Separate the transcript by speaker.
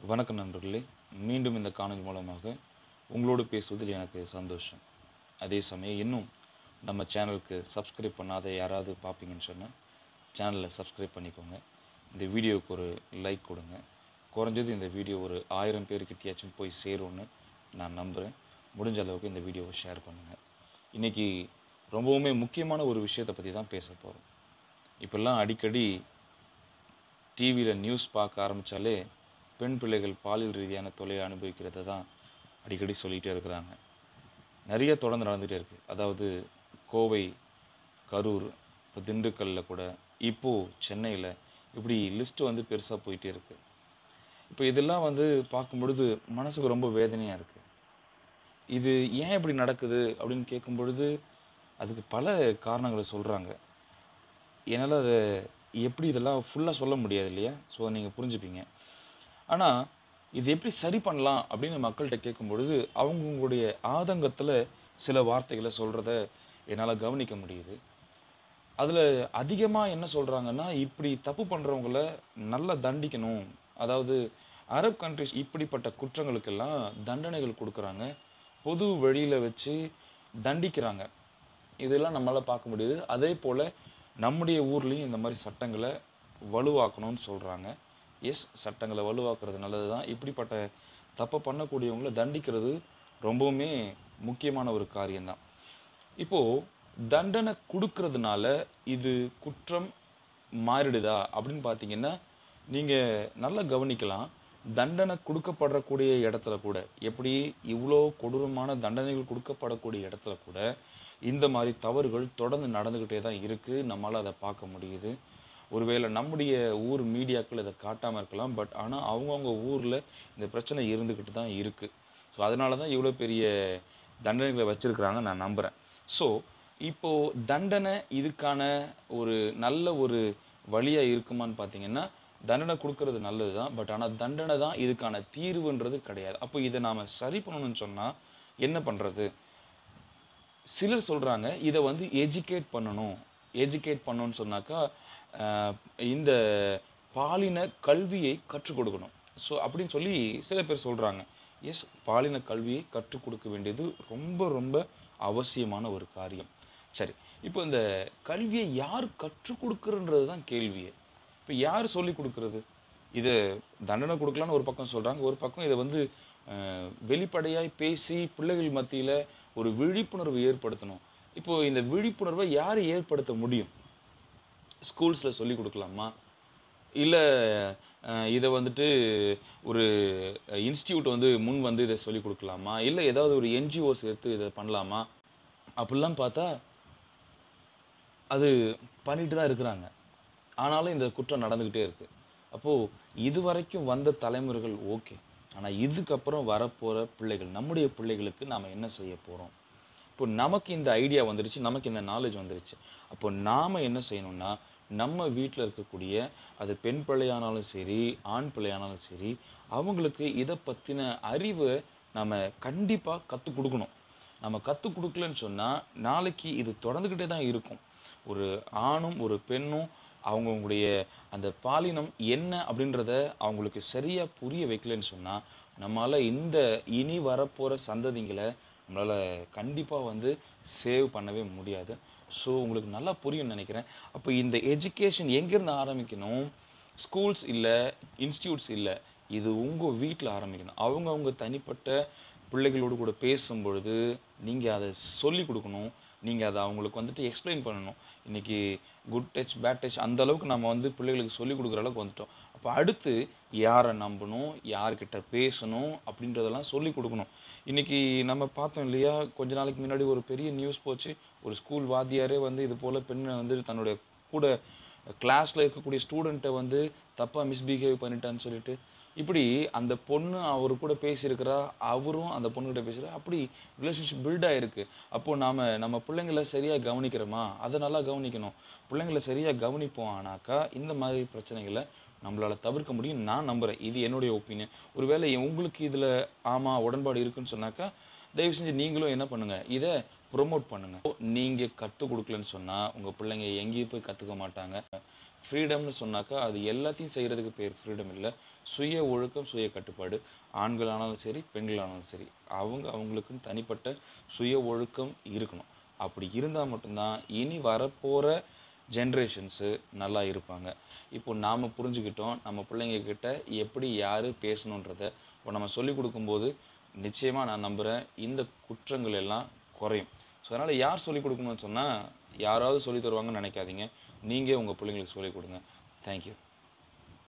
Speaker 1: வணக்கம் நண்பர்களே மீண்டும் இந்த காணொலி மூலமாக உங்களோடு பேசுவதில் எனக்கு சந்தோஷம் அதே சமயம் இன்னும் நம்ம சேனலுக்கு சப்ஸ்கிரைப் பண்ணாத யாராவது பார்ப்பீங்கன்னு சொன்னால் சேனலை சப்ஸ்கிரைப் பண்ணிக்கோங்க இந்த வீடியோவுக்கு ஒரு லைக் கொடுங்க குறைஞ்சது இந்த வீடியோ ஒரு ஆயிரம் பேருக்கிட்டயாச்சும் போய் சேரும்னு நான் நம்புகிறேன் முடிஞ்ச அளவுக்கு இந்த வீடியோவை ஷேர் பண்ணுங்கள் இன்றைக்கி ரொம்பவுமே முக்கியமான ஒரு விஷயத்தை பற்றி தான் பேச போகிறோம் இப்போல்லாம் அடிக்கடி டிவியில் நியூஸ் பார்க்க ஆரம்பித்தாலே பெண் பிள்ளைகள் பாலியல் ரீதியான தொல்லையை அனுபவிக்கிறத தான் அடிக்கடி சொல்லிகிட்டே இருக்கிறாங்க நிறைய தொடர்ந்து நடந்துகிட்டே இருக்குது அதாவது கோவை கரூர் இப்போ திண்டுக்கல்லில் கூட இப்போது சென்னையில் இப்படி லிஸ்ட்டு வந்து பெருசாக போயிட்டே இருக்குது இப்போ இதெல்லாம் வந்து பார்க்கும் பொழுது மனசுக்கு ரொம்ப வேதனையாக இருக்குது இது ஏன் இப்படி நடக்குது அப்படின்னு கேட்கும் பொழுது அதுக்கு பல காரணங்களை சொல்கிறாங்க என்னால் அதை எப்படி இதெல்லாம் ஃபுல்லாக சொல்ல முடியாது இல்லையா ஸோ நீங்கள் புரிஞ்சுப்பீங்க ஆனால் இது எப்படி சரி பண்ணலாம் அப்படின்னு மக்கள்கிட்ட கேட்கும் பொழுது அவங்களுடைய ஆதங்கத்தில் சில வார்த்தைகளை சொல்கிறத என்னால் கவனிக்க முடியுது அதில் அதிகமாக என்ன சொல்கிறாங்கன்னா இப்படி தப்பு பண்ணுறவங்கள நல்லா தண்டிக்கணும் அதாவது அரப் கண்ட்ரிஸ் இப்படிப்பட்ட குற்றங்களுக்கெல்லாம் தண்டனைகள் கொடுக்குறாங்க பொது வழியில் வச்சு தண்டிக்கிறாங்க இதெல்லாம் நம்மளால் பார்க்க முடியுது அதே போல் நம்முடைய ஊர்லேயும் இந்த மாதிரி சட்டங்களை வலுவாக்கணும்னு சொல்கிறாங்க எஸ் சட்டங்களை வலுவாக்குறது நல்லது தான் இப்படிப்பட்ட தப்பை பண்ணக்கூடியவங்கள தண்டிக்கிறது ரொம்பவுமே முக்கியமான ஒரு காரியம்தான் இப்போது தண்டனை கொடுக்கறதுனால இது குற்றம் மாறிடுதா அப்படின்னு பார்த்தீங்கன்னா நீங்கள் நல்லா கவனிக்கலாம் தண்டனை கொடுக்கப்படக்கூடிய இடத்துல கூட எப்படி இவ்வளோ கொடூரமான தண்டனைகள் கொடுக்கப்படக்கூடிய இடத்துல கூட இந்த மாதிரி தவறுகள் தொடர்ந்து நடந்துக்கிட்டே தான் இருக்குது நம்மளால் அதை பார்க்க முடியுது ஒருவேளை நம்முடைய ஊர் மீடியாக்கள் இதை காட்டாமல் இருக்கலாம் பட் ஆனால் அவங்கவுங்க ஊரில் இந்த பிரச்சனை இருந்துக்கிட்டு தான் இருக்குது ஸோ அதனால தான் இவ்வளோ பெரிய தண்டனைகளை வச்சுருக்கிறாங்க நான் நம்புகிறேன் ஸோ இப்போது தண்டனை இதுக்கான ஒரு நல்ல ஒரு வழியாக இருக்குமான்னு பார்த்தீங்கன்னா தண்டனை கொடுக்கறது நல்லது தான் பட் ஆனால் தண்டனை தான் இதுக்கான தீர்வுன்றது கிடையாது அப்போ இதை நாம் சரி பண்ணணும்னு சொன்னால் என்ன பண்ணுறது சிலர் சொல்கிறாங்க இதை வந்து எஜுகேட் பண்ணணும் எஜுகேட் பண்ணணும்னு சொன்னாக்கா இந்த பாலின கல்வியை கற்றுக் கொடுக்கணும் ஸோ அப்படின்னு சொல்லி சில பேர் சொல்கிறாங்க எஸ் பாலின கல்வியை கற்றுக் கொடுக்க வேண்டியது ரொம்ப ரொம்ப அவசியமான ஒரு காரியம் சரி இப்போ இந்த கல்வியை யார் கற்றுக் கொடுக்குறன்றது தான் கேள்வியே இப்போ யார் சொல்லி கொடுக்கறது இதை தண்டனை கொடுக்கலான்னு ஒரு பக்கம் சொல்கிறாங்க ஒரு பக்கம் இதை வந்து வெளிப்படையாய் பேசி பிள்ளைகள் மத்தியில் ஒரு விழிப்புணர்வு ஏற்படுத்தணும் இப்போது இந்த விழிப்புணர்வை யார் ஏற்படுத்த முடியும் ஸ்கூல்ஸில் சொல்லி கொடுக்கலாமா இல்லை இதை வந்துட்டு ஒரு இன்ஸ்டியூட் வந்து முன் வந்து இதை சொல்லி கொடுக்கலாமா இல்லை ஏதாவது ஒரு என்ஜிஓஸ் எடுத்து இதை பண்ணலாமா அப்படிலாம் பார்த்தா அது பண்ணிட்டு தான் இருக்கிறாங்க ஆனாலும் இந்த குற்றம் நடந்துக்கிட்டே இருக்குது அப்போது இது வரைக்கும் வந்த தலைமுறைகள் ஓகே ஆனால் இதுக்கப்புறம் வரப்போகிற பிள்ளைகள் நம்முடைய பிள்ளைகளுக்கு நாம் என்ன செய்ய போகிறோம் இப்போ நமக்கு இந்த ஐடியா வந்துருச்சு நமக்கு இந்த நாலேஜ் வந்துருச்சு அப்போ நாம் என்ன செய்யணும்னா நம்ம வீட்டில் இருக்கக்கூடிய அது பெண் பிள்ளையானாலும் சரி ஆண் பிள்ளையானாலும் சரி அவங்களுக்கு இதை பற்றின அறிவை நம்ம கண்டிப்பாக கற்றுக் கொடுக்கணும் நம்ம கற்றுக் கொடுக்கலன்னு சொன்னால் நாளைக்கு இது தொடர்ந்துக்கிட்டே தான் இருக்கும் ஒரு ஆணும் ஒரு பெண்ணும் அவங்களுடைய அந்த பாலினம் என்ன அப்படின்றத அவங்களுக்கு சரியாக புரிய வைக்கலன்னு சொன்னால் நம்மளால் இந்த இனி வரப்போகிற சந்ததிங்களை நம்மளால் கண்டிப்பாக வந்து சேவ் பண்ணவே முடியாது ஸோ உங்களுக்கு நல்லா புரியும்னு நினைக்கிறேன் அப்போ இந்த எஜுகேஷன் எங்கேருந்து ஆரம்பிக்கணும் ஸ்கூல்ஸ் இல்லை இன்ஸ்டியூட்ஸ் இல்லை இது உங்கள் வீட்டில் ஆரம்பிக்கணும் அவங்கவுங்க தனிப்பட்ட பிள்ளைகளோடு கூட பேசும் பொழுது நீங்கள் அதை சொல்லி கொடுக்கணும் நீங்கள் அதை அவங்களுக்கு வந்துட்டு எக்ஸ்பிளைன் பண்ணணும் இன்றைக்கி குட் டச் பேட் டச் அந்த அளவுக்கு நம்ம வந்து பிள்ளைகளுக்கு சொல்லி கொடுக்குற அளவுக்கு வந்துட்டோம் அப்போ அடுத்து யாரை நம்பணும் யார்கிட்ட பேசணும் அப்படின்றதெல்லாம் சொல்லி கொடுக்கணும் இன்றைக்கி நம்ம பார்த்தோம் இல்லையா கொஞ்ச நாளைக்கு முன்னாடி ஒரு பெரிய நியூஸ் போச்சு ஒரு ஸ்கூல் வாத்தியாரே வந்து இது போல் பெண்ணை வந்து தன்னுடைய கூட கிளாஸில் இருக்கக்கூடிய ஸ்டூடெண்ட்டை வந்து தப்பாக மிஸ்பிஹேவ் பண்ணிட்டான்னு சொல்லிட்டு இப்படி அந்த பொண்ணு அவர் கூட பேசியிருக்கிறா அவரும் அந்த பொண்ணுகிட்ட பேசுகிறா அப்படி ரிலேஷன்ஷிப் பில்ட் ஆகிருக்கு அப்போது நாம் நம்ம பிள்ளைங்கள சரியாக கவனிக்கிறோமா அதை நல்லா கவனிக்கணும் பிள்ளைங்கள சரியாக கவனிப்போம் ஆனாக்கா இந்த மாதிரி பிரச்சனைகளை நம்மளால் தவிர்க்க முடியும் நான் நம்புகிறேன் இது என்னுடைய ஒப்பீனியன் ஒருவேளை உங்களுக்கு இதில் ஆமாம் உடன்பாடு இருக்குன்னு சொன்னாக்கா தயவு செஞ்சு நீங்களும் என்ன பண்ணுங்கள் இதை ப்ரொமோட் பண்ணுங்கள் நீங்கள் கற்றுக் கொடுக்கலன்னு சொன்னால் உங்கள் பிள்ளைங்க எங்கேயும் போய் கற்றுக்க மாட்டாங்க ஃப்ரீடம்னு சொன்னாக்கா அது எல்லாத்தையும் செய்கிறதுக்கு பேர் ஃப்ரீடம் இல்லை சுய ஒழுக்கம் சுய கட்டுப்பாடு ஆண்களானாலும் சரி பெண்களானாலும் சரி அவங்க அவங்களுக்குன்னு தனிப்பட்ட சுய ஒழுக்கம் இருக்கணும் அப்படி இருந்தால் மட்டும்தான் இனி வரப்போகிற ஜென்ரேஷன்ஸு நல்லா இருப்பாங்க இப்போ நாம் புரிஞ்சுக்கிட்டோம் நம்ம பிள்ளைங்க கிட்ட எப்படி யார் பேசணுன்றத இப்போ நம்ம சொல்லிக் கொடுக்கும்போது நிச்சயமாக நான் நம்புகிறேன் இந்த குற்றங்கள் எல்லாம் குறையும் ஸோ அதனால் யார் சொல்லிக் கொடுக்கணும்னு சொன்னால் யாராவது சொல்லித் தருவாங்கன்னு நினைக்காதீங்க நீங்கள் உங்கள் பிள்ளைங்களுக்கு சொல்லிக் கொடுங்க தேங்க்யூ